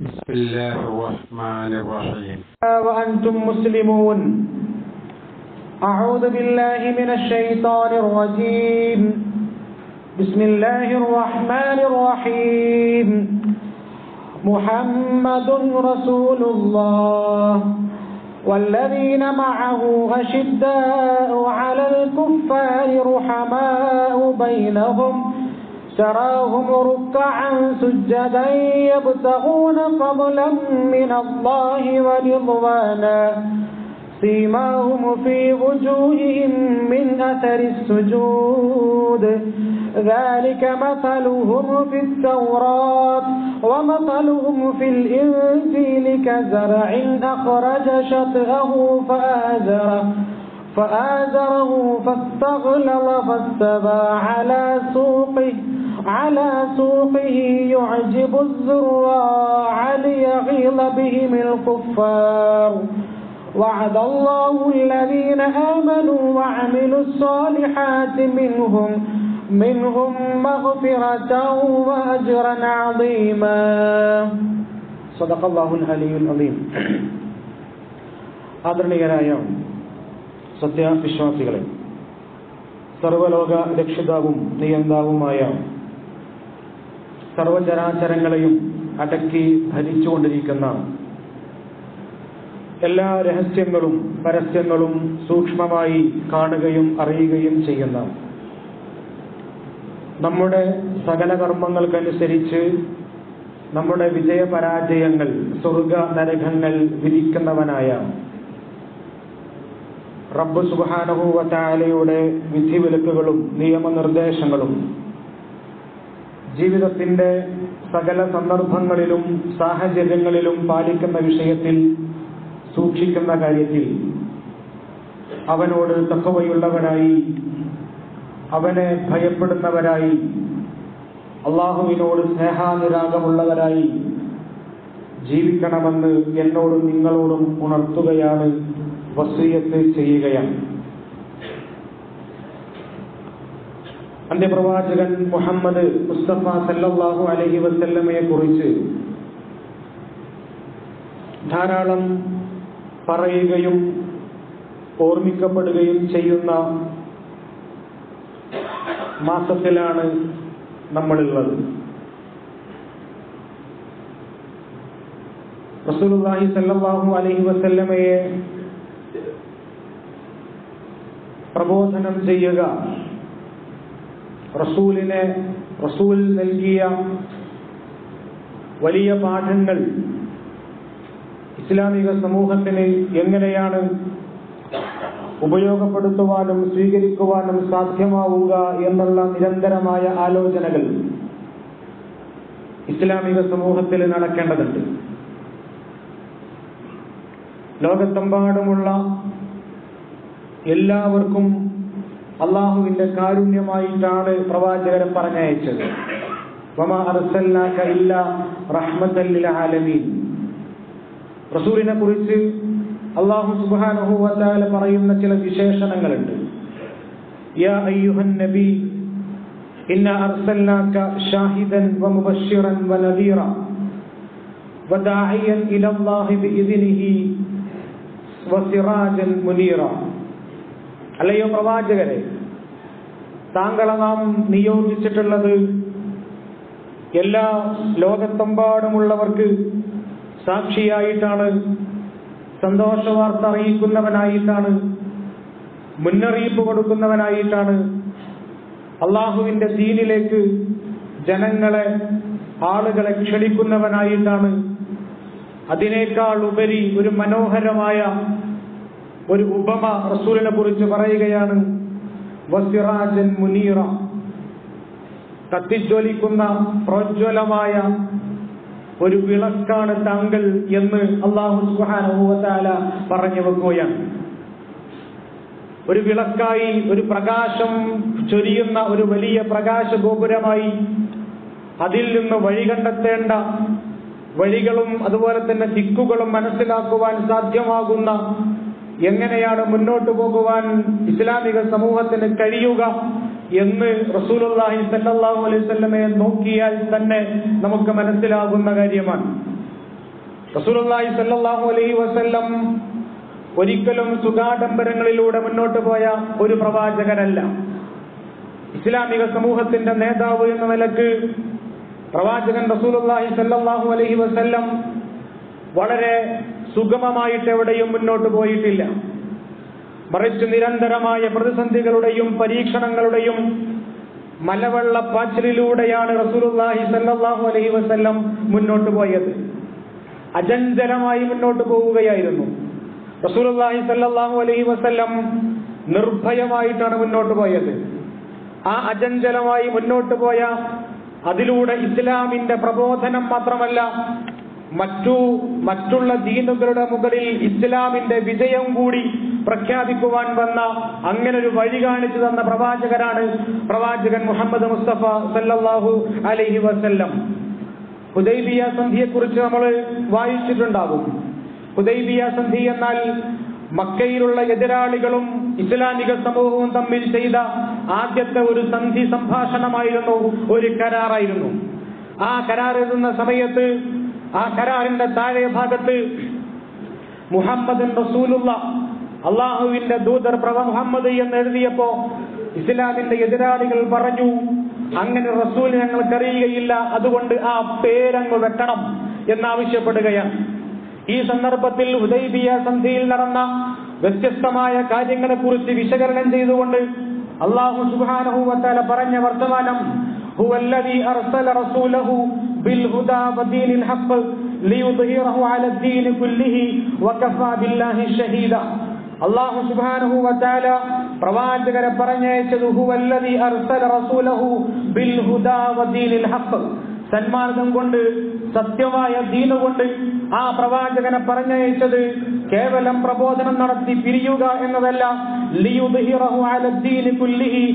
بسم الله الرحمن الرحيم وأنتم مسلمون أعوذ بالله من الشيطان الرجيم بسم الله الرحمن الرحيم محمد رسول الله والذين معه أشداء على الكفار رحماء بينهم تراهم ركعا سجدا يبتغون فضلا من الله ورضوانا سيماهم في وجوههم من أثر السجود ذلك مثلهم في التوراة ومثلهم في الإنجيل كزرع أخرج شطأه فآزره فآزره فاستغلظ فاستوى على سوقه على سوقه يعجب الزراع ليغيظ بهم الكفار وعد الله الذين آمنوا وعملوا الصالحات منهم منهم مغفرة وأجرا عظيما صدق الله العلي العظيم ആദരണീയരായ സത്യവിശ്വാസികളെ സർവലോക രക്ഷിതാവും നിയന്താവുമായ സർവചരാചരങ്ങളെയും അടക്കി ഭരിച്ചുകൊണ്ടിരിക്കുന്ന എല്ലാ രഹസ്യങ്ങളും പരസ്യങ്ങളും സൂക്ഷ്മമായി കാണുകയും അറിയുകയും ചെയ്യുന്ന നമ്മുടെ സകല കർമ്മങ്ങൾക്കനുസരിച്ച് നമ്മുടെ വിജയപരാജയങ്ങൾ സ്വർഗ നരകങ്ങൾ വിധിക്കുന്നവനായ റബ്ബ് സുബാനഹൂവത്തായാലയുടെ വിധിവിലക്കുകളും നിയമനിർദ്ദേശങ്ങളും ജീവിതത്തിന്റെ സകല സന്ദർഭങ്ങളിലും സാഹചര്യങ്ങളിലും പാലിക്കുന്ന വിഷയത്തിൽ സൂക്ഷിക്കുന്ന കാര്യത്തിൽ അവനോട് തക്കവയുള്ളവരായി അവനെ ഭയപ്പെടുന്നവരായി അള്ളാഹുവിനോട് സ്നേഹാനുരാഗമുള്ളവരായി ജീവിക്കണമെന്ന് എന്നോടും നിങ്ങളോടും ഉണർത്തുകയാണ് വസീയത്ത് ചെയ്യുകയാണ് അന്ത്യപ്രവാചകൻ മുഹമ്മദ് മുസ്തഫ സല്ലല്ലാഹു അലഹി വസല്ലമയെ കുറിച്ച് ധാരാളം പറയുകയും ഓർമ്മിക്കപ്പെടുകയും ചെയ്യുന്ന മാസത്തിലാണ് നമ്മളുള്ളത് റസൂലുള്ളാഹി സല്ലല്ലാഹു അലൈഹി വസല്ലമയെ പ്രബോധനം ചെയ്യുക റസൂലിനെ റസൂൽ നൽകിയ വലിയ പാഠങ്ങൾ ഇസ്ലാമിക സമൂഹത്തിന് എങ്ങനെയാണ് ഉപയോഗപ്പെടുത്തുവാനും സ്വീകരിക്കുവാനും സാധ്യമാവുക എന്നുള്ള നിരന്തരമായ ആലോചനകൾ ഇസ്ലാമിക സമൂഹത്തിൽ നടക്കേണ്ടതുണ്ട് ലോകത്തെമ്പാടുമുള്ള എല്ലാവർക്കും അള്ളാഹുവിന്റെ കാരുണ്യമായിട്ടാണ് പ്രവാചകരെ പറഞ്ഞയച്ചത് റസൂലിനെ കുറിച്ച് അള്ളാഹു സുബാനുഹുവല പറയുന്ന ചില വിശേഷണങ്ങളുണ്ട് യാ അയ്യുഹൻ നബി ഇന്ന അർസൽനാക ഷാഹിദൻ വമുബശ്ശിറൻ വനദീറ وداعيا إلى الله بإذنه വസിറാജൻ മുനീറ അല്ലയോ പ്രവാചകരെ താങ്കളെ നാം നിയോഗിച്ചിട്ടുള്ളത് എല്ലാ ലോകത്തെമ്പാടുമുള്ളവർക്ക് സാക്ഷിയായിട്ടാണ് സന്തോഷവാർത്ത അറിയിക്കുന്നവനായിട്ടാണ് മുന്നറിയിപ്പ് കൊടുക്കുന്നവനായിട്ടാണ് അള്ളാഹുവിന്റെ ദീനിലേക്ക് ജനങ്ങളെ ആളുകളെ ക്ഷണിക്കുന്നവനായിട്ടാണ് അതിനേക്കാൾ ഉപരി ഒരു മനോഹരമായ ഒരു ഉപമ റസൂലിനെ കുറിച്ച് പറയുകയാണ് വസിറാജൻ മുനീറ കത്തിജ്വലിക്കുന്ന പ്രോജ്വലമായ ഒരു വിളക്കാണ് താങ്കൾ എന്ന് അള്ളാഹു സുഹാനുഭവത്താല പറഞ്ഞു വെക്കുകയാണ് ഒരു വിളക്കായി ഒരു പ്രകാശം ചൊരിയുന്ന ഒരു വലിയ പ്രകാശ ഗോപുരമായി അതിൽ നിന്ന് വഴി കണ്ടെത്തേണ്ട വഴികളും അതുപോലെ തന്നെ ദിക്കുകളും മനസ്സിലാക്കുവാൻ സാധ്യമാകുന്ന എങ്ങനെയാണ് മുന്നോട്ട് പോകുവാൻ ഇസ്ലാമിക സമൂഹത്തിന് കഴിയുക എന്ന് റസൂലുള്ളാഹി സല്ലല്ലാഹു അലൈഹി വസല്ലമയെ നോക്കിയാൽ തന്നെ നമുക്ക് മനസ്സിലാകുന്ന കാര്യമാണ് റസൂലുള്ളാഹി സല്ലല്ലാഹു അലൈഹി വസല്ലം ഒരിക്കലും സുഖാഡംബരങ്ങളിലൂടെ മുന്നോട്ട് പോയ ഒരു പ്രവാചകനല്ല ഇസ്ലാമിക സമൂഹത്തിന്റെ നേതാവ് എന്ന നിലക്ക് പ്രവാചകൻ റസൂലുള്ളാഹി സല്ലല്ലാഹു അലൈഹി വസല്ലം വളരെ സുഗമമായിട്ട് എവിടെയും മുന്നോട്ട് പോയിട്ടില്ല മറിച്ച് നിരന്തരമായ പ്രതിസന്ധികളുടെയും പരീക്ഷണങ്ങളുടെയും മലവെള്ളപ്പാച്ചിലൂടെയാണ് റസൂലുള്ളാഹി സല്ലല്ലാഹു അലൈഹി വസല്ലം മുന്നോട്ട് പോയത് അജഞ്ചലമായി മുന്നോട്ട് പോവുകയായിരുന്നു റസൂലുള്ളാഹി സല്ലല്ലാഹു അലൈഹി വസല്ലം നിർഭയമായിട്ടാണ് മുന്നോട്ട് പോയത് ആ അജഞ്ചലമായി മുന്നോട്ട് പോയ അതിലൂടെ ഇസ്ലാമിന്റെ പ്രബോധനം മാത്രമല്ല മറ്റു മറ്റുള്ള ദീനുകളുടെ മുകളിൽ ഇസ്ലാമിന്റെ വിജയം കൂടി പ്രഖ്യാപിക്കുവാൻ വന്ന അങ്ങനെ ഒരു വഴി കാണിച്ചു തന്ന പ്രവാചകനാണ് പ്രവാചകൻ മുഹമ്മദ് മുസ്തഫ സല്ലല്ലാഹു അലൈഹി വസല്ലം ഹുദൈബിയ സന്ധിയെ കുറിച്ച് നമ്മൾ വായിച്ചിട്ടുണ്ടാകും ഹുദൈബിയ സന്ധി എന്നാൽ മക്കയിലുള്ള എതിരാളികളും ഇസ്ലാമിക സമൂഹവും തമ്മിൽ ചെയ്ത ആദ്യത്തെ ഒരു സന്ധി സംഭാഷണമായിരുന്നു ഒരു കരാറായിരുന്നു ആ കരാർ എഴുതുന്ന സമയത്ത് ആ കരാറിന്റെ താഴെ ഭാഗത്ത് മുഹമ്മദ് റസൂലുള്ള അള്ളാഹുവിന്റെ ദൂതർ പ്രഭ മുഹമ്മദ് എന്ന് എഴുതിയപ്പോ ഇസ്ലാമിന്റെ എതിരാളികൾ പറഞ്ഞു അങ്ങനെ റസൂൽ ഞങ്ങൾക്കറിയുകയില്ല അതുകൊണ്ട് ആ പേരങ്ങ് വെട്ടണം എന്നാവശ്യപ്പെടുകയാണ് ഈ സന്ദർഭത്തിൽ ഹുദൈബിയ സന്ധിയിൽ നടന്ന വ്യത്യസ്തമായ കാര്യങ്ങളെ കുറിച്ച് വിശകലനം ചെയ്തുകൊണ്ട് അള്ളാഹു സുബാനഹു വത്താല പറഞ്ഞ വർത്തമാനം هو الذي أرسل رسوله بالهدى ودين الحق ليظهره على الدين كله وكفى بالله شهيدا അള്ളാഹു സുബാനഹു വത്താല പ്രവാചകരെ പറഞ്ഞയച്ചത് ഹുവല്ലദി അർസല റസൂലഹു ബിൽ ഹുദാ വദീനിൽ ഹഖ് സന്മാർഗം കൊണ്ട് സത്യമായ ദീനുകൊണ്ട് ആ പ്രവാചകനെ പറഞ്ഞയച്ചത് കേവലം പ്രബോധനം നടത്തി പിരിയുക എന്നതല്ല ലിയുദ്ഹിറഹു അലദ്ദീനി കുല്ലിഹി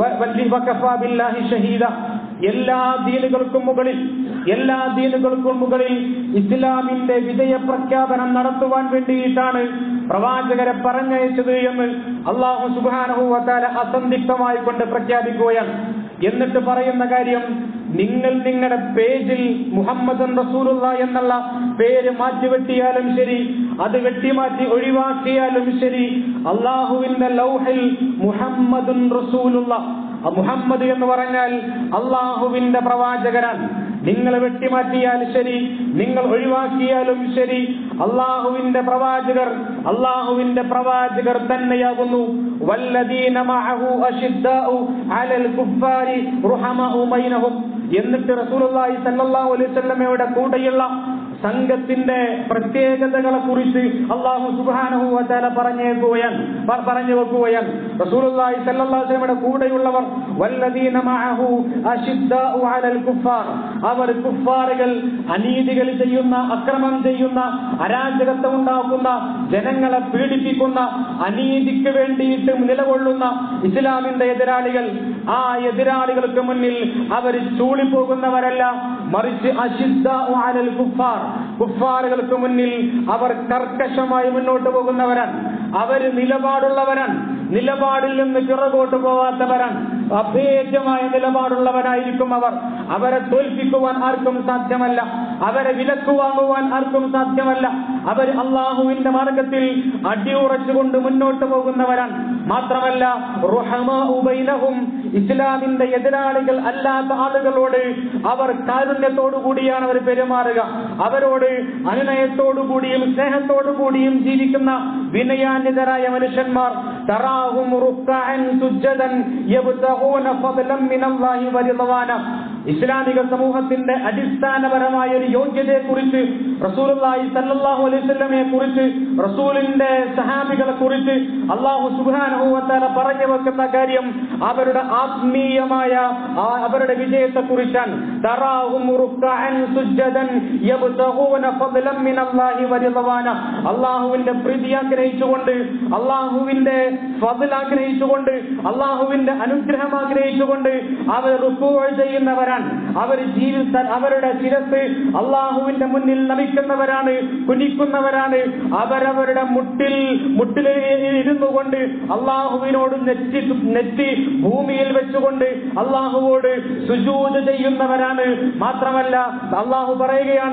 വകഫാ ബില്ലാഹി ഷഹീദ എല്ലാ ദീനുകൾക്കും മുകളിൽ എല്ലാ ദീനുകൾക്കും മുകളിൽ ഇസ്ലാമിന്റെ വിജയ പ്രഖ്യാപനം നടത്തുവാൻ വേണ്ടിയിട്ടാണ് പ്രവാചകരെ പറഞ്ഞയച്ചത് എന്ന് അള്ളാഹു സുബാനഹു വത്താല അസന്ദിഗ്ധമായി കൊണ്ട് പ്രഖ്യാപിക്കുകയാണ് എന്നിട്ട് പറയുന്ന കാര്യം നിങ്ങൾ നിങ്ങളുടെ പേജിൽ മുഹമ്മദ് റസൂലുള്ള എന്നുള്ള പേര് മാറ്റിവെട്ടിയാലും ശരി അത് വെട്ടിമാറ്റി ഒഴിവാക്കിയാലും ശരി അള്ളാഹുവിന്റെ ലൗഹിൽ മുഹമ്മദുൻ റസൂലുള്ള മുഹമ്മദ് എന്ന് പറഞ്ഞാൽ അള്ളാഹുവിന്റെ പ്രവാചകനാണ് നിങ്ങൾ വെട്ടിമാറ്റിയാൽ ശരി നിങ്ങൾ ഒഴിവാക്കിയാലും ശരി അള്ളാഹുവിന്റെ പ്രവാചകർ അള്ളാഹുവിന്റെ പ്രവാചകർ തന്നെയാകുന്നു വല്ലദീന മഅഹു അശിദ്ദാഉ അലൽ കുഫാരി റുഹമഉ ബൈനഹും എന്നിട്ട് റസൂലുള്ളാഹി സല്ലല്ലാഹു അലൈഹി വസല്ലമയുടെ കൂടെയുള്ള സംഘത്തിന്റെ പ്രത്യേകതകളെ കുറിച്ച് അള്ളാഹു സുബ്ഹാനഹു വതആല പറഞ്ഞേക്കുകയാണ് പറഞ്ഞു വെക്കുകയാണ് റസൂലുള്ളാഹി സല്ലല്ലാഹു അലൈഹി വസല്ലമയുടെ കൂടെയുള്ളവർ വല്ലദീന മഅഹു അശിദ്ദാഉ അലൽ കുഫാർ അവർ കുഫാറുകൾ അനീതികൾ ചെയ്യുന്ന അക്രമം ചെയ്യുന്ന അരാജകത്വം ഉണ്ടാക്കുന്ന ജനങ്ങളെ പീഡിപ്പിക്കുന്ന അനീതിക്ക് വേണ്ടിയിട്ട് നിലകൊള്ളുന്ന ഇസ്ലാമിന്റെ എതിരാളികൾ ആ എതിരാളികൾക്ക് മുന്നിൽ അവർ ചൂളിപ്പോകുന്നവരല്ല മറിച്ച് അശിദ്ദാഉ അലൽ കുഫാർ കുഫാറുകൾക്ക് മുന്നിൽ അവർ കർക്കശമായി മുന്നോട്ട് പോകുന്നവരാണ് അവര് നിലപാടുള്ളവരാണ് നിലപാടിൽ നിന്ന് പിറകോട്ട് പോവാത്തവരാണ് അഭേദ്യമായ നിലപാടുള്ളവരായിരിക്കും അവർ അവരെ തോൽപ്പിക്കുവാൻ ആർക്കും സാധ്യമല്ല അവരെ വിലക്ക് വാങ്ങുവാൻ ആർക്കും സാധ്യമല്ല അവർ അള്ളാഹുവിന്റെ മാർഗത്തിൽ അടിയുറച്ചുകൊണ്ട് മുന്നോട്ട് പോകുന്നവരാണ് മാത്രമല്ല റുഹമാഉ ബൈനഹും ഇസ്ലാമിന്റെ എതിരാളികൾ അല്ലാത്ത ആളുകളോട് അവർ കാരുണ്യത്തോടു കൂടിയാണ് അവർ പെരുമാറുക അവരോട് അനുനയത്തോടു കൂടിയും സ്നേഹത്തോടു കൂടിയും ജീവിക്കുന്ന വിനയാന്വിതരായ മനുഷ്യന്മാർ തറാഹും റുക്കഅൻ സുജ്ജദൻ യബ്തഗൂന ഫദ്ലൻ മിനല്ലാഹി വരിദ്വാന ഇസ്ലാമിക സമൂഹത്തിന്റെ അടിസ്ഥാനപരമായ ഒരു യോഗ്യതയെ കുറിച്ച് റസൂലുള്ളാഹി സല്ലല്ലാഹു അലൈഹി വസല്ലമയെ കുറിച്ച് റസൂലിന്റെ സഹാബികളെ കുറിച്ച് അള്ളാഹു സുബ്ഹാനഹു വതആല പറഞ്ഞു വെക്കുന്ന കാര്യം അവരുടെ ആത്മീയമായ ആ അവരുടെ വിജയത്തെ കുറിച്ചാണ് തറാഹും റുക്കഅൻ സുജ്ജദൻ യബ്തഗൂന ഫദ്ലൻ മിനല്ലാഹി വരിദ്വാന അള്ളാഹുവിന്റെ പ്രീതി ആഗ്രഹിച്ചുകൊണ്ട് അള്ളാഹുവിന്റെ ഫضൽ ആഗ്രഹിച്ചുകൊണ്ട് അള്ളാഹുവിന്റെ അനുഗ്രഹം ആഗ്രഹിച്ചുകൊണ്ട് അവർ റുക്കൂ ചെയ്യുന്നവരാണ് അവർ ജീവിത അവരുടെ ശിരസ് അള്ളാഹുവിന്റെ മുന്നിൽ നമിക്കുന്നവരാണ് കുനിക്കുന്നവരാണ് അവരവരുടെ മുട്ടിൽ മുട്ടിൽ ഇരുന്നു കൊണ്ട് അള്ളാഹുവിനോട് നെറ്റി നെറ്റി ഭൂമിയിൽ വെച്ചുകൊണ്ട് അള്ളാഹുവോട് സുജൂത് ചെയ്യുന്നവരാണ് മാത്രമല്ല അള്ളാഹു പറയുകയാണ്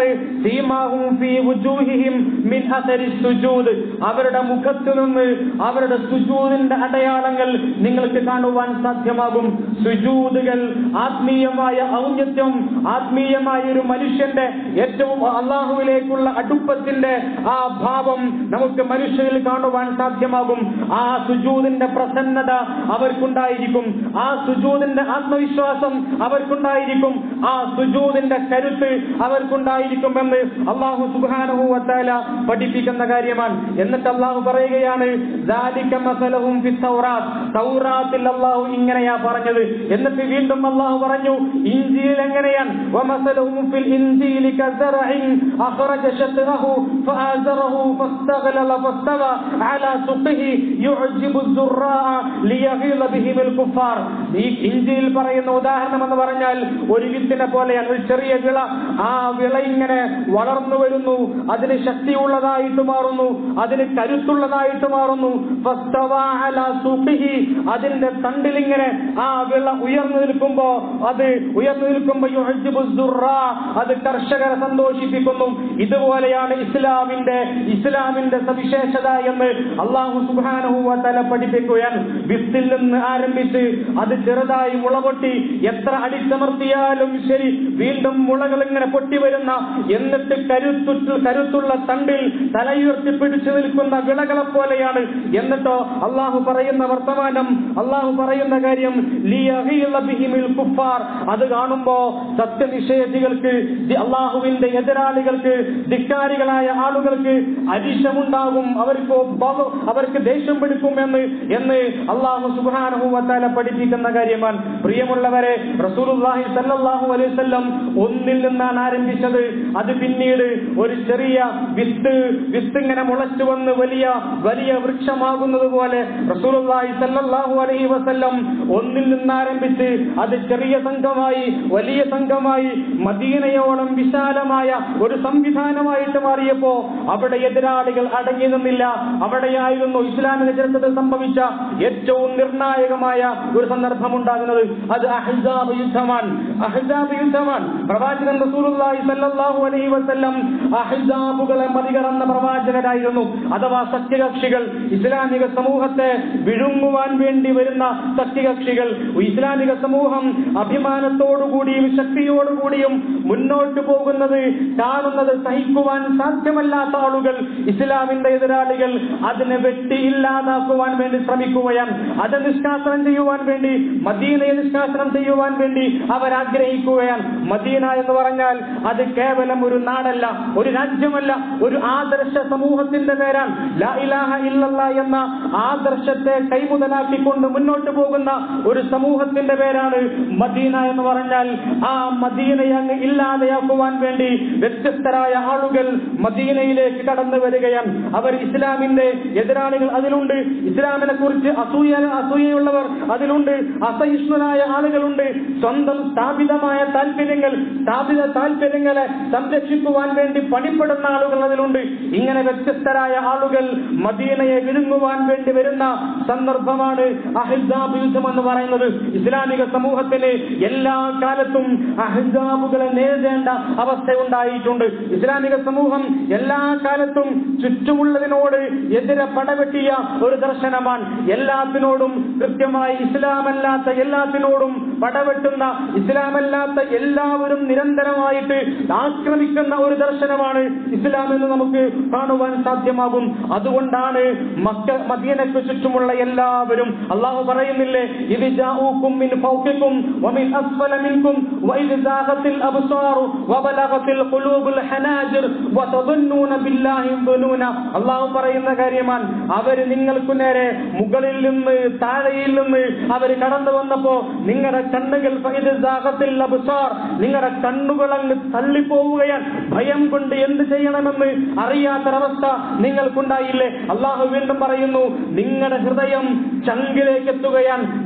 സീമാഹും ഫീ വുജൂഹിഹിം മിൻ അസരി സുജൂദ് അവരുടെ മുഖത്ത് നിന്ന് അവരുടെ സുജൂദിന്റെ അടയാളങ്ങൾ നിങ്ങൾക്ക് കാണുവാൻ സാധ്യമാകും സുജൂദുകൾ ആത്മീയമായ ഔന്നത്യം ആത്മീയമായ ഒരു മനുഷ്യന്റെ ഏറ്റവും അള്ളാഹുവിലേക്കുള്ള അടുപ്പത്തിന്റെ ആ ഭാവം നമുക്ക് മനുഷ്യരിൽ കാണുവാൻ സാധ്യമാകും ആ സുജൂദിന്റെ പ്രസന്നത അവർക്കുണ്ടായിരിക്കും ആ സുജൂദിന്റെ ആത്മവിശ്വാസം അവർക്കുണ്ടായിരിക്കും ആ സുജൂദിന്റെ കരുത്ത് അവർക്കുണ്ടായിരിക്കും എന്ന് അള്ളാഹു സുബാനുഭൂവത്താല പഠിപ്പിക്കുന്ന കാര്യമാണ് എന്നിട്ട് അള്ളാഹു പറയുകയാണ് ذَلِكَ مَثَلُهُمْ فِي التَّوْرَاةِ തൗറാത്തിൽ അള്ളാഹു ഇങ്ങനെയാ പറഞ്ഞത് എന്നിട്ട് വീണ്ടും അള്ളാഹു പറഞ്ഞു ഇഞ്ചിയിൽ എങ്ങനെയാണ് وَمَثَلُهُمْ فِي الْإِنْجِيلِ كَزَرْعٍ أَخْرَجَ شَطْأَهُ فَآزَرَهُ فَاسْتَغْلَظَ فَاسْتَوَى عَلَى سُقِهِ يُعْجِبُ الزُّرَّاعَ لِيَغِيظَ بِهِمُ الْكُفَّارِ ഈ ഇഞ്ചിയിൽ പറയുന്ന ഉദാഹരണം എന്ന് പറഞ്ഞാൽ ഒരു വിത്തിനെ പോലെയാണ് ഒരു ചെറിയ വിള ആ വിള ഇങ്ങനെ വളർന്നു വരുന്നു അതിന് ശക്തിയുള്ളതായിട്ട് മാറുന്നു അതിന് കരുത്തുള്ളതായിട്ട് മാറുന്നു ഫസ്തവാ അലാ സുഖിഹി. അതിന്റെ തണ്ടിലിങ്ങനെ ആ വിള ഉയർന്നു നിൽക്കുമ്പോ അത് ഉയർന്നു നിൽക്കുമ്പോ യുഹജ്ജിബു സുറാ. അത് കർഷകരെ സന്തോഷിപ്പിക്കുന്നു ഇതുപോലെയാണ് ഇസ്ലാമിന്റെ ഇസ്ലാമിന്റെ സവിശേഷത എന്ന് അള്ളാഹു സുബാനഹുവല പഠിപ്പിക്കുകയാണ് വിത്തിൽ നിന്ന് ആരംഭിച്ച് അത് ചെറുതായി മുളപൊട്ടി എത്ര അടിച്ചമർത്തിയാലും ശരി വീണ്ടും മുളകൾ ഇങ്ങനെ പൊട്ടി വരുന്ന എന്നിട്ട് കരുത്തു കരുത്തുള്ള തണ്ടിൽ തലയുയർത്തി പിടിച്ചു നിൽക്കുന്ന വിളകളെ പോലെയാണ് എന്നിട്ടോ അള്ളാഹു പറയുന്ന വർത്തമാനം അള്ളാഹു പറയുന്ന കാര്യം ലിയഗീള ബിഹിമിൽ കുഫാർ അത് കാണുമ്പോ സത്യനിഷേധികൾക്ക് ദി- അള്ളാഹുവിന്റെ എതിരാളികൾക്ക് ധിക്കാരികളായ ആളുകൾക്ക് അരിശമുണ്ടാകും അവർക്ക് ബഹു- അവർക്ക് ദേഷ്യം പിടിക്കും എന്ന് എന്ന് അള്ളാഹു സുബാനഹുവത്താല പഠിപ്പിക്കുന്ന കാര്യമാണ് പ്രിയമുള്ളവരെ റസൂലുള്ളാഹി സല്ലല്ലാഹു അലൈഹി വസല്ലം ഒന്നിൽ നിന്നാണ് ആരംഭിച്ചത് അത് പിന്നീട് ഒരു ചെറിയ വിത്ത് വിത്ത് ഇങ്ങനെ മുളച്ചു വന്ന് വലിയ വലിയ വൃക്ഷമാകുന്നത് പോലെ റസൂലുള്ളാഹി സല്ലല്ലാഹു അലൈഹി വസല്ലം ഒന്നിൽ നിന്ന് ആരംഭിച്ച് അത് ചെറിയ സംഘമായി വലിയ സംഘമായി മദീനയോളം വിശാലമായ ഒരു സംവിധാനമായിട്ട് മാറിയപ്പോ അവിടെ എതിരാളികൾ അടങ്ങി നിന്നില്ല അവിടെയായിരുന്നു ഇസ്ലാമിക ചരിത്രത്തിൽ സംഭവിച്ച ഏറ്റവും നിർണായകമായ ഒരു സന്ദർഭം ഉണ്ടാകുന്നത് അത് അഹ്സാബ് യുദ്ധമാണ് അഹ്സാബ് യുദ്ധമാണ് പ്രവാചകൻ റസൂലുള്ളാഹി സല്ലല്ലാഹു അലൈഹി വസല്ലം അഹ്സാബുകളെ മറികടന്ന പ്രവാചകരായിരുന്നു അഥവാ സത്യകക്ഷികൾ ഇസ്ലാമിക സമൂഹത്തെ വിഴുങ്ങുവാൻ വേണ്ടി വരുന്ന സത്യകക്ഷികൾ ഇസ്ലാമിക സമൂഹം അഭിമാനത്തോടുകൂടിയും ശക്തിയോടുകൂടിയും മുന്നോട്ട് പോകുന്നത് കാണുന്നത് സഹിക്കുവാൻ സാധ്യമല്ലാത്ത ആളുകൾ ഇസ്ലാമിന്റെ എതിരാളികൾ അതിനെ വെട്ടി ഇല്ലാതാക്കുവാൻ വേണ്ടി ശ്രമിക്കുകയാണ് അത് നിഷ്കാസനം ചെയ്യുവാൻ വേണ്ടി മദീനയെ നിഷ്കാസനം ചെയ്യുവാൻ വേണ്ടി അവർ ആഗ്രഹിക്കുകയാണ് മദീന എന്ന് പറഞ്ഞാൽ അത് കേവലം ഒരു നാടല്ല ഒരു രാജ്യമല്ല ഒരു ആദർശ സമൂഹത്തിന്റെ പേരാണ് ലാ ഇലാഹ ഇല്ലല്ലാ എന്ന ആദർശത്തെ കൈമുതലാക്കിക്കൊണ്ട് മുന്നോട്ട് പോകുന്ന ഒരു സമൂഹത്തിന്റെ പേരാണ് മദീന എന്ന് പറഞ്ഞാൽ ആ മദീനയെ അങ്ങ് ഇല്ലാതെയാക്കുവാൻ വേണ്ടി വ്യത്യസ്തരായ ആളുകൾ മദീനയിലേക്ക് കടന്നു വരികയാണ് അവർ ഇസ്ലാമിന്റെ എതിരാളികൾ അതിലുണ്ട് ഇസ്ലാമിനെ കുറിച്ച് അസൂയ അസൂയയുള്ളവർ അതിലുണ്ട് അസഹിഷ്ണുരായ ആളുകളുണ്ട് സ്വന്തം സ്ഥാപിതമായ താല്പര്യങ്ങൾ സ്ഥാപിത താല്പര്യങ്ങളെ സംരക്ഷിക്കുവാൻ വേണ്ടി പണിപ്പെടുന്ന ആളുകൾ അതിലുണ്ട് ഇങ്ങനെ വ്യത്യസ്തരായ ആളുകൾ മദീനയെ വിഴുങ്ങുവാൻ വേണ്ടി വരുന്ന സന്ദർഭമാണ് അഹിസാബ് യുദ്ധം എന്ന് പറയുന്നത് ഇസ്ലാമിക സമൂഹത്തിന് എല്ലാ കാലത്തും അഹിസാബുകളെ നേരിടേണ്ട അവസ്ഥ ഉണ്ടായിട്ടുണ്ട് ഇസ്ലാമിക സമൂഹം എല്ലാ കാലത്തും ചുറ്റുമുള്ളതിനോട് എതിരെ പടവെട്ടിയ ഒരു ദർശനമാണ് എല്ലാത്തിനോടും കൃത്യമായി ഇസ്ലാമല്ലാത്ത എല്ലാത്തിനോടും പടവെട്ടുന്ന ഇസ്ലാമല്ലാത്ത എല്ലാവരും നിരന്തരമായിട്ട് ആക്രമിക്കുന്ന ഒരു ദർശനമാണ് ഇസ്ലാം എന്ന് നമുക്ക് കാണുവാൻ സാധ്യമാകും അതുകൊണ്ടാണ് മക്ക മദീനക്ക് ചുറ്റുമുള്ള എല്ലാവരും അള്ളാഹു പറയുന്നില്ലേ ഇത് ജാഊക്കും മിൻ ഫൗഖിക്കും വമിൻ അസ്ഫല മിൻകും വഇദ് സാഖത്തിൽ അബ്സാറു വബലഗത്തിൽ ഖുലൂബുൽ ഹനാജിർ വതദുന്നൂന ബില്ലാഹി ദുനൂന അള്ളാഹു പറയുന്ന കാര്യമാണ് അവര് നിങ്ങൾക്ക് നേരെ മുകളിൽ നിന്ന് താഴെയിൽ നിന്ന് അവര് കടന്നു വന്നപ്പോ നിങ്ങളുടെ കണ്ണുകൾ ഫഇദ് സാഖത്തിൽ അബ്സാർ നിങ്ങളുടെ കണ്ണുകൾ അങ്ങ് തള്ളിപ്പോവുകയാണ് ഭയം കൊണ്ട് എന്ത് ചെയ്യണമെന്ന് അറിയാത്തൊരവസ്ഥ നിങ്ങൾക്കുണ്ടായില്ലേ അള്ളാഹു വീണ്ടും പറയുന്നു നിങ്ങളുടെ ഹൃദയം ചങ്കിലേക്ക് എത്തുകയാണ്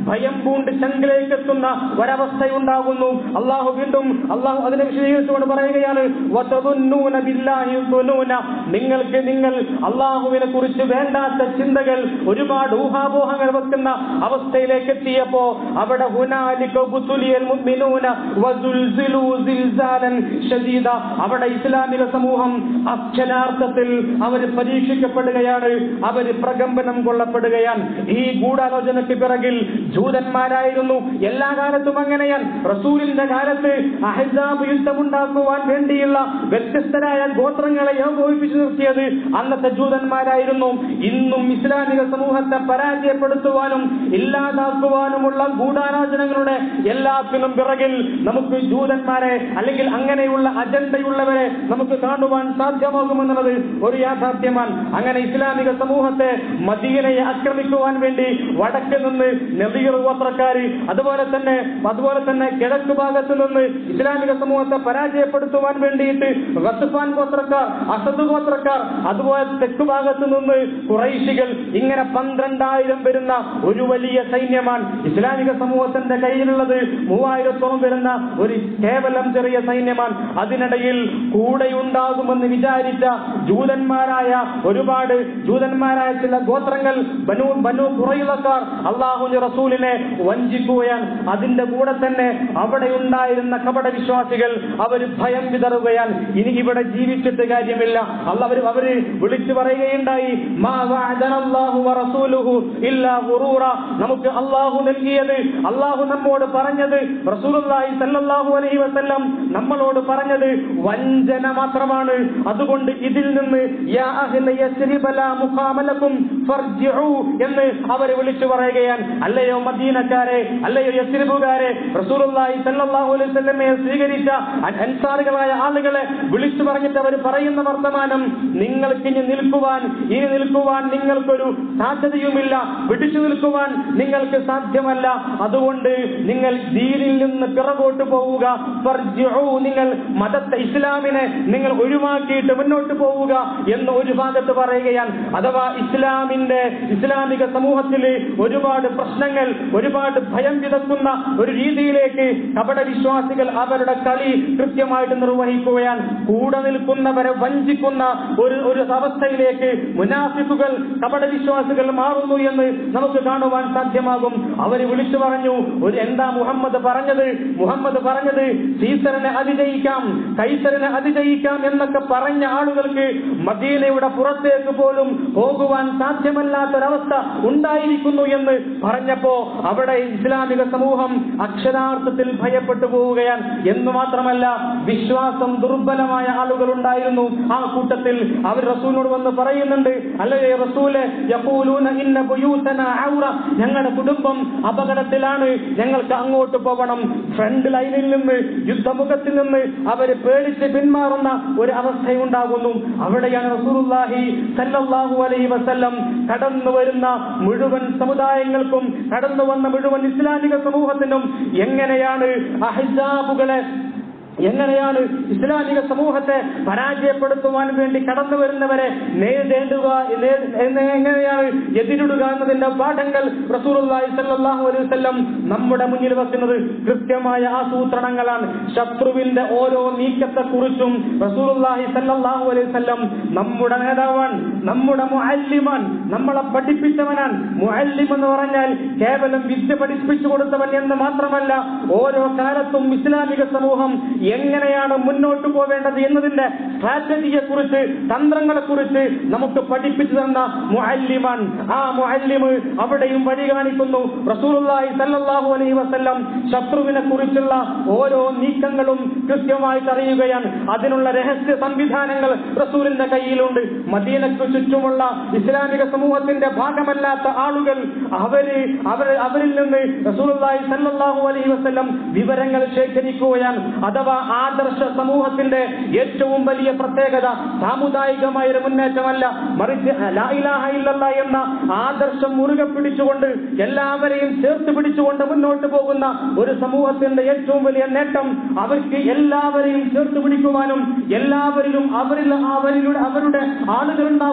ഭയം പൂണ്ട് ചങ്കിലേക്ക് എത്തുന്ന ഒരവസ്ഥയുണ്ടാകുന്നു അള്ളാഹു വീണ്ടും അള്ളാഹു അതിനെ വിശദീകരിച്ചുകൊണ്ട് പറയുകയാണ് "വതദുന്നൂന ബില്ലാഹി ദുനൂന." നിങ്ങൾക്ക് നിങ്ങൾ അള്ളാഹുവിനെ കുറിച്ച് വേണ്ടാത്ത ചിന്തകൾ ഒരുപാട് ഊഹാപോഹങ്ങൾ വെക്കുന്ന അവസ്ഥയിലേക്ക് എത്തിയപ്പോ അവിടെ ഹുനാലിക ബുതുലിയൽ മുഅ്മിനൂന വസുൽസിലു സിൽസാലൻ ശദീദ അവിടെ ഇസ്ലാമിക സമൂഹം അക്ഷരാർത്ഥത്തിൽ അവർ പരീക്ഷിക്കപ്പെടുകയാണ് അവർ പ്രകമ്പനം കൊള്ളപ്പെടുകയാണ് ഈ ഗൂഢാലോചനയ്ക്ക് പിറകിൽ ജൂതന്മാരായിരുന്നു എല്ലാ കാലത്തും അങ്ങനെയാണ് റസൂലിന്റെ കാലത്ത് അഹ്സാബ് യുദ്ധമുണ്ടാക്കുവാൻ വേണ്ടിയുള്ള വ്യത്യസ്തരായ ഗോത്രങ്ങളെ ഏകോപിപ്പിച്ചു നിർത്തിയത് അന്നത്തെ ജൂതന്മാരായിരുന്നു ഇന്നും ഇസ്ലാമിക സമൂഹത്തെ പരാജയപ്പെടുത്തുവാനും ഇല്ലാതാക്കുവാനുമുള്ള ഗൂഢാലോചനകളുടെ എല്ലാത്തിനും പിറകിൽ നമുക്ക് ജൂതന്മാരെ അല്ലെങ്കിൽ അങ്ങനെയുള്ള അജണ്ടയുള്ളവരെ നമുക്ക് കാണുവാൻ സാധ്യമാകുമെന്നുള്ളത് ഒരു യാഥാർത്ഥ്യമാണ് അങ്ങനെ ഇസ്ലാമിക സമൂഹത്തെ മദീനയെ ആക്രമിക്കുവാൻ വേണ്ടി വടക്ക് നിന്ന് നബീർ ഗോത്രക്കാര് അതുപോലെ തന്നെ അതുപോലെ തന്നെ കിഴക്ക് ഭാഗത്ത് നിന്ന് ഇസ്ലാമിക സമൂഹത്തെ പരാജയപ്പെടുത്തുവാൻ വേണ്ടിയിട്ട് റസുഫാൻ ഗോത്രക്കാർ അസദ് ഗോത്രക്കാർ അതുപോലെ തെക്ക് ഭാഗത്ത് നിന്ന് കുറൈശികൾ ഇങ്ങനെ പന്ത്രണ്ടായിരം വരുന്ന ഒരു വലിയ സൈന്യമാണ് ഇസ്ലാമിക സമൂഹത്തിന്റെ കയ്യിലുള്ളത് മൂവായിരത്തോളം വരുന്ന ഒരു കേവലം ചെറിയ സൈന്യമാണ് അതിനിടയിൽ കൂടെയുണ്ടാകുമെന്ന് വിചാരിച്ച ജൂതന്മാരായ ഒരുപാട് ജൂതന്മാരായ ചില ഗോത്രങ്ങൾ ബനു ബനു കുറയുള്ളക്കാർ അള്ളാഹുന്റെ റസൂലിനെ വഞ്ചിക്കുകയാണ് അതിന്റെ കൂടെ തന്നെ അവിടെ ഉണ്ടായിരുന്ന കപട വിശ്വാസികൾ അവർ ഭയം വിതറുകയാണ് ഇനി ഇവിടെ ജീവിച്ചിട്ട് കാര്യമില്ല അല്ല അവർ അവര് വിളിച്ചു പറയുകയുണ്ടായി മാ വഅദനല്ലാഹു വറസൂലുഹു ഇല്ലാ ഗുറൂറ നമുക്ക് അള്ളാഹു നൽകിയത് അള്ളാഹു നമ്മോട് പറഞ്ഞത് റസൂലുള്ളാഹി സല്ലല്ലാഹു അലൈഹി വസല്ലം നമ്മളോട് പറഞ്ഞത് വഞ്ചന മാത്രമാണ് അതുകൊണ്ട് ഇതിൽ നിന്ന് യാ അഹ്ല യസ്രിബ ലാ മുഖാമലക്കും ഫർജിഉ എന്ന് അവരെ വിളിച്ചു പറയുകയാണ് അല്ലയോ മദീനക്കാരെ അല്ലയോ യസ്രിബുകാരെ റസൂലുള്ളാഹി സല്ലല്ലാഹു അലൈഹി വസല്ലമയെ സ്വീകരിച്ച അൻ- അൻസാറുകളായ ആളുകളെ വിളിച്ചു പറഞ്ഞിട്ട് അവർ പറയുന്ന വർത്തമാനം നിങ്ങൾക്ക് ഇനി നിൽക്കുവാൻ ഇനി നിൽക്കുവാൻ നിങ്ങൾക്കൊരു സാധ്യതയുമില്ല പിടിച്ചു നിൽക്കുവാൻ നിങ്ങൾക്ക് സാധ്യമല്ല അതുകൊണ്ട് നിങ്ങൾ ദീനിൽ നിന്ന് പിറകോട്ട് പോവുക ഫർജിഉ, നിങ്ങൾ മതത്തെ ഇസ്ലാമിനെ നിങ്ങൾ ഒഴിവാക്കിയിട്ട് മുന്നോട്ട് പോവുക എന്ന് ഒരു ഭാഗത്ത് പറയുകയാണ് അഥവാ ഇസ്ലാമിന്റെ ഇസ്ലാമിക സമൂഹത്തിൽ ഒരുപാട് പ്രശ്നങ്ങൾ ഒരുപാട് ഭയം വിതക്കുന്ന ഒരു രീതിയിലേക്ക് കപട വിശ്വാസികൾ അവരുടെ കളി കൃത്യമായിട്ട് നിർവഹിക്കുകയാണ് കൂടെ നിൽക്കുന്നവരെ വഞ്ചിക്കുന്ന ഒരു ഒരു അവസ്ഥയിലേക്ക് മുനാഫിക്കുകൾ കപട വിശ്വാസികൾ മാറുന്നു എന്ന് നമുക്ക് കാണുവാൻ സാധ്യമാകും അവർ വിളിച്ചു പറഞ്ഞു ഒരു എന്താ മുഹമ്മദ് പറഞ്ഞത് മുഹമ്മദ് പറഞ്ഞത് സീസറിനെ അതിജയിക്കാം കൈസറിനെ അതിജയിക്കാം എന്നൊക്കെ പറഞ്ഞ ആളുകൾക്ക് മദീനയുടെ പുറത്തേക്ക് പോലും പോകുവാൻ സാധ്യമല്ലാത്തൊരവസ്ഥ ഉണ്ടായിരിക്കുന്നു എന്ന് പറഞ്ഞപ്പോ അവിടെ ഇസ്ലാമിക സമൂഹം അക്ഷരാർത്ഥത്തിൽ ഭയപ്പെട്ടു പോവുകയാണ് എന്ന് മാത്രമല്ല വിശ്വാസം ദുർബലമായ ആളുകൾ ഉണ്ടായിരുന്നു ആ കൂട്ടത്തിൽ അവർ റസൂലിനോട് വന്ന് പറയുന്നുണ്ട് അല്ലേ റസൂലെ യഖൂലൂന ഇന്ന ബുയൂതന ഔറ ഞങ്ങളുടെ കുടുംബം അപകടത്തിലാണ് ഞങ്ങൾക്ക് അങ്ങോട്ട് പോകണം ഫ്രണ്ട് ലൈനിൽ നിന്ന് യുദ്ധമുഖത്തിൽ നിന്ന് അവര് പേടിച്ച് പിന്മാറുന്ന ഒരു അവസ്ഥയുണ്ടാകുന്നു അവിടെയാണ് റസൂലുള്ളാഹി സല്ലല്ലാഹു അലൈഹി വസല്ലം കടന്നു വരുന്ന മുഴുവൻ സമുദായങ്ങൾക്കും കടന്നു വന്ന മുഴുവൻ ഇസ്ലാമിക സമൂഹത്തിനും എങ്ങനെയാണ് അഹിജാബുകളെ എങ്ങനെയാണ് ഇസ്ലാമിക സമൂഹത്തെ പരാജയപ്പെടുത്തുവാൻ വേണ്ടി കടന്നു വരുന്നവരെ നേരിടേണ്ടുക നേ- എന്ന് എങ്ങനെയാണ് എതിരിടുക എന്നതിന്റെ പാഠങ്ങൾ റസൂലുള്ളാഹി സ്വല്ലല്ലാഹു അലൈഹി വസല്ലം നമ്മുടെ മുന്നിൽ വെക്കുന്നത് കൃത്യമായ ആസൂത്രണങ്ങളാണ് ശത്രുവിന്റെ ഓരോ നീക്കത്തെ കുറിച്ചും റസൂലുള്ളാഹി സ്വല്ലല്ലാഹു അലൈഹി വസല്ലം നമ്മുടെ നേതാവാൻ നമ്മുടെ മുഅല്ലിമാൻ നമ്മളെ പഠിപ്പിച്ചവനാൻ മുഅല്ലിം എന്ന് പറഞ്ഞാൽ കേവലം വിദ്യ പഠിപ്പിച്ചു കൊടുത്തവൻ എന്ന് മാത്രമല്ല ഓരോ കാലത്തും ഇസ്ലാമിക സമൂഹം എങ്ങനെയാണ് മുന്നോട്ട് പോവേണ്ടത് എന്നതിന്റെ സ്ട്രാറ്റജിയെ കുറിച്ച് തന്ത്രങ്ങളെ കുറിച്ച് നമുക്ക് പഠിപ്പിച്ചു തന്ന മുഅല്ലിമാൻ ആ മുഅല്ലിമ് അവിടെയും വഴി കാണിക്കുന്നു റസൂലുള്ളാഹി സല്ലല്ലാഹു അലൈഹി വസല്ലം ശത്രുവിനെ കുറിച്ചുള്ള ഓരോ നീക്കങ്ങളും കൃത്യമായിട്ട് അറിയുകയാണ് അതിനുള്ള രഹസ്യ സംവിധാനങ്ങൾ റസൂലിന്റെ കയ്യിലുണ്ട് മദീനക്ക് ചുറ്റുമുള്ള ഇസ്ലാമിക സമൂഹത്തിന്റെ ഭാഗമല്ലാത്ത ആളുകൾ അവര് അവർ അവരിൽ നിന്ന് റസൂലുള്ളാഹി സല്ലല്ലാഹു അലൈഹി വസല്ലം വിവരങ്ങൾ ശേഖരിക്കുകയാണ് അഥവാ ആദർശ സമൂഹത്തിന്റെ ഏറ്റവും വലിയ പ്രത്യേകത സാമുദായികമായ ഒരു മുന്നേറ്റമല്ല മറിച്ച് ലാ ഇലാഹ ഇല്ലല്ലാ എന്ന ആദർശം മുറുകെ പിടിച്ചുകൊണ്ട് എല്ലാവരെയും ചേർത്ത് പിടിച്ചുകൊണ്ട് മുന്നോട്ട് പോകുന്ന ഒരു സമൂഹത്തിന്റെ ഏറ്റവും വലിയ നേട്ടം അവർക്ക് എല്ലാവരെയും ചേർത്ത് പിടിക്കുവാനും എല്ലാവരിലും അവരിൽ അവരിലൂടെ അവരുടെ ആളുകൾ ഉണ്ടാകും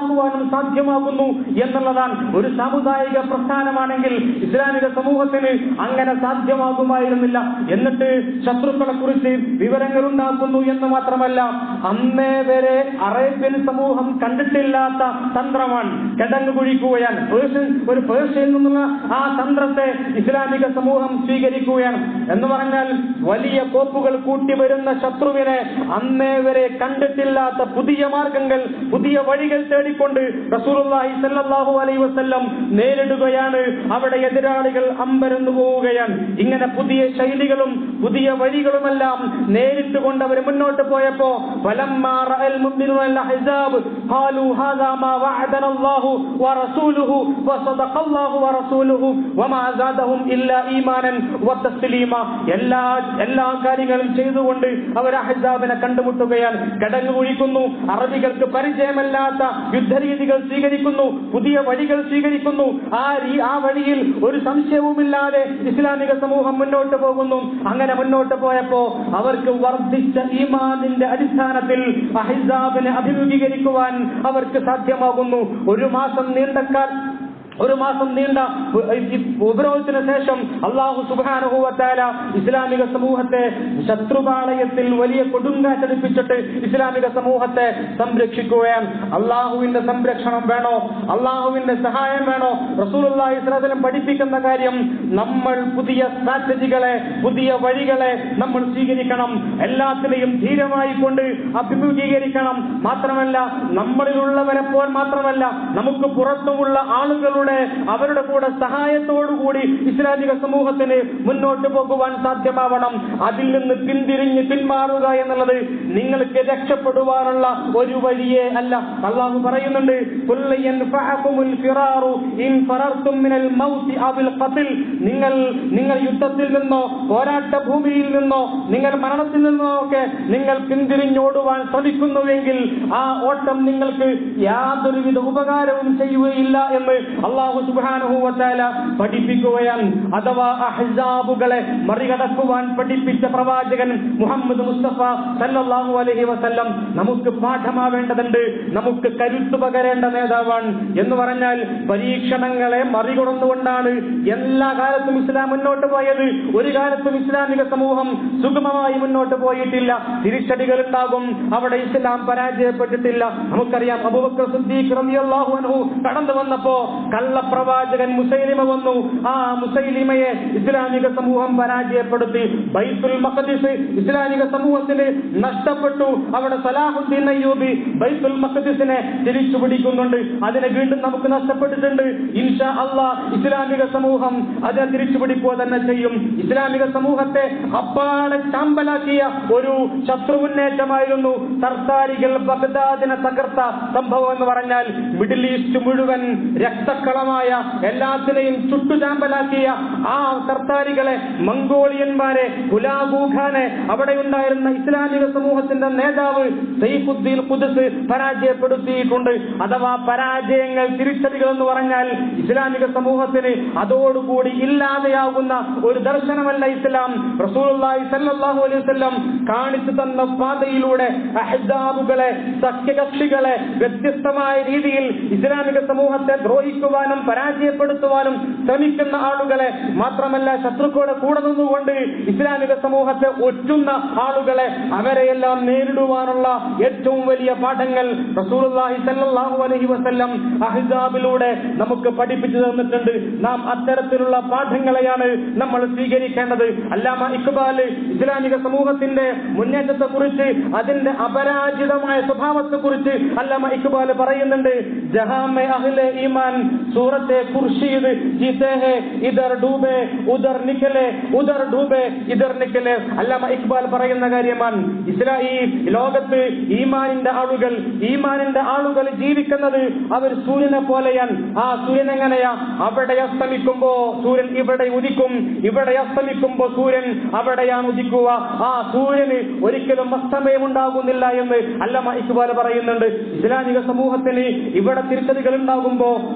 ഉണ്ടാക്കുവാനും സാധ്യമാകുന്നു എന്നുള്ളതാണ് ഒരു സാമുദായിക പ്രസ്ഥാനമാണെങ്കിൽ ഇസ്ലാമിക സമൂഹത്തിന് അങ്ങനെ സാധ്യമാകുമായിരുന്നില്ല എന്നിട്ട് ശത്രുക്കളെ കുറിച്ച് വിവരങ്ങൾ ഉണ്ടാക്കുന്നു എന്ന് മാത്രമല്ല അന്നേ വരെ അറേബ്യൻ സമൂഹം കണ്ടിട്ടില്ലാത്ത തന്ത്രമാണ് കിടങ്ങ് കുഴിക്കുകയാണ് പേർഷ്യൻ ഒരു പേർഷ്യയിൽ നിന്നുള്ള ആ തന്ത്രത്തെ ഇസ്ലാമിക സമൂഹം സ്വീകരിക്കുകയാണ് എന്ന് പറഞ്ഞാൽ വലിയ കോപ്പുകൾ കൂട്ടി വരുന്ന ശത്രുവിനെ അന്നേ വരെ കണ്ടിട്ടില്ലാത്ത പുതിയ മാർഗങ്ങൾ പുതിയ വഴികൾ തേടിക്കൊണ്ട് റസൂലുള്ളാഹി സല്ലല്ലാഹു അലൈഹി വസല്ലം നേരിടുകയാണ് അവിടെ എതിരാളികൾ അമ്പരന്നു പോവുകയാണ് ഇങ്ങനെ പുതിയ ശൈലികളും പുതിയ വഴികളുമെല്ലാം നേരിട്ട് കൊണ്ട് അവർ മുന്നോട്ട് പോയപ്പോ فلما رأى المؤمنون الأحزاب قالوا هذا ما وعدنا الله ورسوله وصدق الله ورسوله وما زادهم إلا إيمانا وتسليما എല്ലാ എല്ലാ കാര്യങ്ങളും ചെയ്തുകൊണ്ട് അവർ അഹ്സാബിനെ കണ്ടുമുട്ടുകയാണ് കടങ്ങ് കുഴിക്കുന്നു അറബികൾക്ക് പരിചയമല്ലാത്ത യുദ്ധരീതികൾ സ്വീകരിക്കുന്നു പുതിയ വഴികൾ സ്വീകരിക്കുന്നു ആ രീ- ആ വഴിയിൽ ഒരു സംശയവുമില്ലാതെ ഇസ്ലാമിക സമൂഹം മുന്നോട്ട് പോകുന്നു അങ്ങനെ മുന്നോട്ട് പോയപ്പോ അവർക്ക് വർദ്ധിച്ച ഈമാനിന്റെ അടിസ്ഥാനത്തിൽ അഹിസാബിനെ അഭിമുഖീകരിക്കുവാൻ അവർക്ക് സാധ്യമാകുന്നു ഒരു മാസം നീണ്ടക്കാൽ ഒരു മാസം നീണ്ട ഈ ഉപരോധത്തിന് ശേഷം അള്ളാഹു സുബാനുഭവത്താല ഇസ്ലാമിക സമൂഹത്തെ ശത്രുപാളയത്തിൽ വലിയ കൊടുങ്കാറ്റടിപ്പിച്ചിട്ട് ഇസ്ലാമിക സമൂഹത്തെ സംരക്ഷിക്കുകയാണ് അള്ളാഹുവിന്റെ സംരക്ഷണം വേണോ അള്ളാഹുവിന്റെ സഹായം വേണോ റസൂലുള്ളാഹി സ്വലം പഠിപ്പിക്കുന്ന കാര്യം നമ്മൾ പുതിയ സ്ട്രാറ്റജികളെ പുതിയ വഴികളെ നമ്മൾ സ്വീകരിക്കണം എല്ലാത്തിനെയും ധീരമായി കൊണ്ട് അഭിമുഖീകരിക്കണം മാത്രമല്ല നമ്മളിലുള്ളവരെ പോൽ മാത്രമല്ല നമുക്ക് പുറത്തുമുള്ള ആളുകളുടെ അവരുടെ കൂടെ സഹായത്തോടുകൂടി ഇസ്ലാമിക സമൂഹത്തിന് മുന്നോട്ട് പോകുവാൻ സാധ്യമാവണം അതിൽ നിന്ന് പിന്തിരിഞ്ഞ് പിന്മാറുക എന്നുള്ളത് നിങ്ങൾക്ക് രക്ഷപ്പെടുവാനുള്ള ഒരു വഴിയേ അല്ല അള്ളാഹു പറയുന്നുണ്ട് "ഖുൽ യൻഫഅകുമുൽ ഫിറാറു ഇൻ ഫറർതും മിനൽ മൗതി അവിൽ ഖത്ൽ." നിങ്ങൾ നിങ്ങൾ യുദ്ധത്തിൽ നിന്നോ പോരാട്ട ഭൂമിയിൽ നിന്നോ നിങ്ങൾ മരണത്തിൽ നിന്നോ ഒക്കെ നിങ്ങൾ പിന്തിരിഞ്ഞോടുവാൻ ശ്രമിക്കുന്നുവെങ്കിൽ ആ ഓട്ടം നിങ്ങൾക്ക് യാതൊരുവിധ ഉപകാരവും ചെയ്യുകയില്ല എന്ന് അള്ളാഹു സുബാനുഭൂവത്താല പഠിപ്പിക്കുകയാണ് അഥവാ അഹ്സാബുകളെ മറികടക്കുവാൻ പഠിപ്പിച്ച പ്രവാചകൻ മുഹമ്മദ് മുസ്തഫ സല്ലല്ലാഹു അലൈഹി വസല്ലം നമുക്ക് പാഠമാവേണ്ടതുണ്ട് നമുക്ക് കരുത്തു പകരേണ്ട നേതാവാണ് എന്ന് പറഞ്ഞാൽ പരീക്ഷണങ്ങളെ മറികടന്നുകൊണ്ടാണ് എല്ലാ കാലത്തും ഇസ്ലാം മുന്നോട്ട് പോയത് ഒരു കാലത്തും ഇസ്ലാമിക സമൂഹം സുഗമമായി മുന്നോട്ട് പോയിട്ടില്ല തിരിച്ചടികൾ ഉണ്ടാകും അവിടെ ഇസ്ലാം പരാജയപ്പെട്ടിട്ടില്ല നമുക്കറിയാം അബൂബക്കർ സിദ്ദീഖ് റളിയല്ലാഹു അൻഹു കടന്നു വന്നപ്പോ കള്ളപ്രവാചകൻ മുസൈലിമ വന്നു ആ മുസൈലിമയെ ഇസ്ലാമിക സമൂഹം പരാജയപ്പെടുത്തി ബൈത്തുൽ മഖദിസ് ഇസ്ലാമിക സമൂഹത്തിന് നഷ്ടപ്പെട്ടു അവിടെ സലാഹുദ്ദീൻ അയ്യൂബി ബൈത്തുൽ മഖദിസിനെ തിരിച്ചു പിടിക്കുന്നുണ്ട് അതിനെ വീണ്ടും നമുക്ക് നഷ്ടപ്പെട്ടിട്ടുണ്ട് ഇൻഷാ അള്ളാ ഇസ്ലാമിക സമൂഹം അതിനെ തിരിച്ചു പിടിക്കുക തന്നെ ചെയ്യും ഇസ്ലാമിക സമൂഹത്തെ അപ്പാടെ ചാമ്പലാക്കിയ ഒരു ശത്രു മുന്നേറ്റമായിരുന്നു സർക്കാരികൾ ബഗ്ദാദിനെ തകർത്ത സംഭവം എന്ന് പറഞ്ഞാൽ മിഡിൽ ഈസ്റ്റ് മുഴുവൻ രക്തക്കളമായ എല്ലാത്തിനെയും ചുട്ടുചാമ്പലാക്കിയ ആ സർക്കാരികളെ മംഗോളിയന്മാരെ ഗുലാബൂഖാനെ അവിടെ ഉണ്ടായിരുന്ന ഇസ്ലാമിക സമൂഹത്തിന്റെ നേതാവ് സൈഫുദ്ദീൻ ഖുദ്സ് പരാജയപ്പെടുത്തിയിട്ടുണ്ട് അഥവാ പരാജയങ്ങൾ തിരിച്ചടികൾ എന്ന് പറഞ്ഞാൽ ഇസ്ലാമിക സമൂഹത്തിന് അതോടുകൂടി ഇല്ലാതെയാകുന്ന ഒരു ദർശനമല്ല ഇസ്ലാം റസൂലുള്ളാഹി സല്ലല്ലാഹു അലൈഹി വസല്ലം കാണിച്ചു തന്ന പാതയിലൂടെ അഹ്സാബുകളെ സഖ്യകക്ഷികളെ വ്യത്യസ്തമായ രീതിയിൽ ഇസ്ലാമിക സമൂഹത്തെ ദ്രോഹിക്കുവാനും പരാജയപ്പെടുത്തുവാനും ശ്രമിക്കുന്ന ആളുകളെ മാത്രമല്ല ശത്രുക്കളുടെ കൂടെ നിന്നുകൊണ്ട് ഇസ്ലാമിക സമൂഹത്തെ ഒറ്റുന്ന ആളുകളെ അവരെയെല്ലാം നേരിടുവാനുള്ള ഏറ്റവും വലിയ പാഠങ്ങൾ റസൂലുള്ളാഹി സല്ലല്ലാഹു അലൈഹി വസല്ലം അഹ്സാബിലൂടെ നമുക്ക് പഠിപ്പിച്ചു തന്നിട്ടുണ്ട് നാം അത്തരത്തിലുള്ള പാഠങ്ങളെയാണ് നമ്മൾ സ്വീകരിക്കേണ്ടത് അല്ലാമ ഇക്ബാൽ ഇസ്ലാമിക സമൂഹത്തിന്റെ മുന്നേറ്റത്തെ കുറിച്ച് അതിന്റെ അപരാജിതമായ സ്വഭാവത്തെ കുറിച്ച് അല്ലാമ ഇക്ബാൽ പറയുന്നുണ്ട് ജഹാമെ അഹ്ലെ ഈമാൻ സൂറത്തെ ഖുർഷീദ് ജീത്തെ ഹെ ഇധർ ഡൂബെ ഉദർ നിക്കലെ ഉദർ ഡൂബെ ഇധർ നിക്കലെ അല്ലാമ ഇക്ബാൽ പറയുന്ന കാര്യമാണ് ഇസ്ലാ ഈ ലോകത്ത് ഈമാനിന്റെ ആളുകൾ ഈമാനിന്റെ ആളുകൾ ജീവിക്കുന്നത് അവർ സൂര്യനെ പോലെയാണ് ആ സൂര്യൻ എങ്ങനെയാ അവിടെ അസ്തമിക്കുമ്പോ സൂര്യൻ ഇവിടെ ഉദിക്കും ഇവിടെ അസ്തമിക്കുമ്പോ സൂര്യൻ അവിടെയാണ് ഉദിക്കുക ആ സൂര്യന് ഒരിക്കലും അസ്തമയം ഉണ്ടാകുന്നില്ല എന്ന് അല്ലമ ഇക്ബാൽ പറയുന്നുണ്ട് ഇസ്ലാമിക സമൂഹത്തിന് ഇവിടെ തിരിച്ചടികൾ ഉണ്ടാകുമ്പോ മറുഭാഗ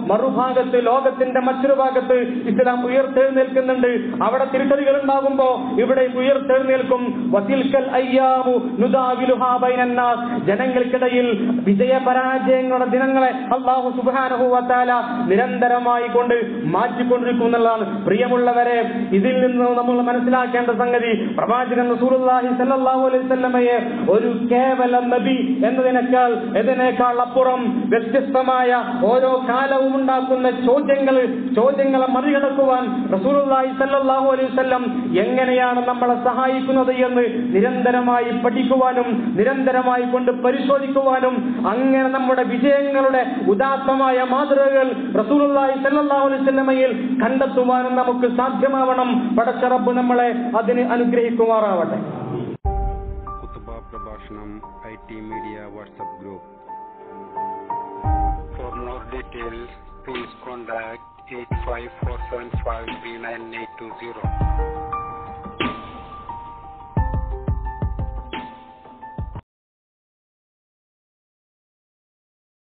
ഭാഗത്ത് ലോകത്തിന്റെ മറ്റൊരു ഭാഗത്ത് ഇസ്ലാം ഉയർത്തെഴുന്നേൽക്കുന്നുണ്ട് അവിടെ തിരിച്ചടികൾ ഉണ്ടാകുമ്പോ ഇവിടെ ഉയർത്തെഴുന്നേൽക്കും വസിൽക്കൽ അയ്യാമു നുദാവിലുഹാ ബൈനന്നാസ് ജനങ്ങൾക്കിടയിൽ വിജയപരാജയങ്ങളുടെ ദിനങ്ങളെ അള്ളാഹു സുബാനഹുവത്താല നിരന്തരമായി കൊണ്ട് മാറ്റിക്കൊണ്ടിരിക്കും എന്നുള്ളതാണ് പ്രിയമുള്ളവരെ ഇതിൽ നിന്ന് നമ്മൾ മനസ്സിലാക്കേണ്ട സംഗതി പ്രവാചകൻ റസൂലുള്ളാഹി സല്ലല്ലാഹു അലൈഹി വസല്ലമയെ ഒരു കേവല നബി എന്നതിനേക്കാൾ ഇതിനേക്കാൾ അപ്പുറം വ്യത്യസ്തമായ ഓരോ കാലവും ഉണ്ടാക്കുന്ന ചോദ്യങ്ങൾ ചോദ്യങ്ങളെ മറികടക്കുവാൻ റസൂലുള്ളാഹി സല്ലല്ലാഹു അലൈഹി വസല്ലം എങ്ങനെയാണ് നമ്മളെ സഹായിക്കുന്നത് എന്ന് നിരന്തരമായി പഠിക്കുവാനും നിരന്തരമായി കൊണ്ട് പരിശോധിക്കുവാനും അങ്ങനെ നമ്മുടെ വിജയങ്ങളുടെ ഉദാത്തമായ മാതൃകകൾ റസൂലുള്ളാഹി സല്ലല്ലാഹു അലൈഹി വസല്ലമയിൽ കണ്ടെത്തുവാനും നമുക്ക് സാധ്യമാവണം പടച്ചറബ് നമ്മളെ അതിന് അനുഗ്രഹിക്കുമാറാവട്ടെ കുത്തുബ പ്രഭാഷണം I T media WhatsApp group For more details, please contact 85475 3980.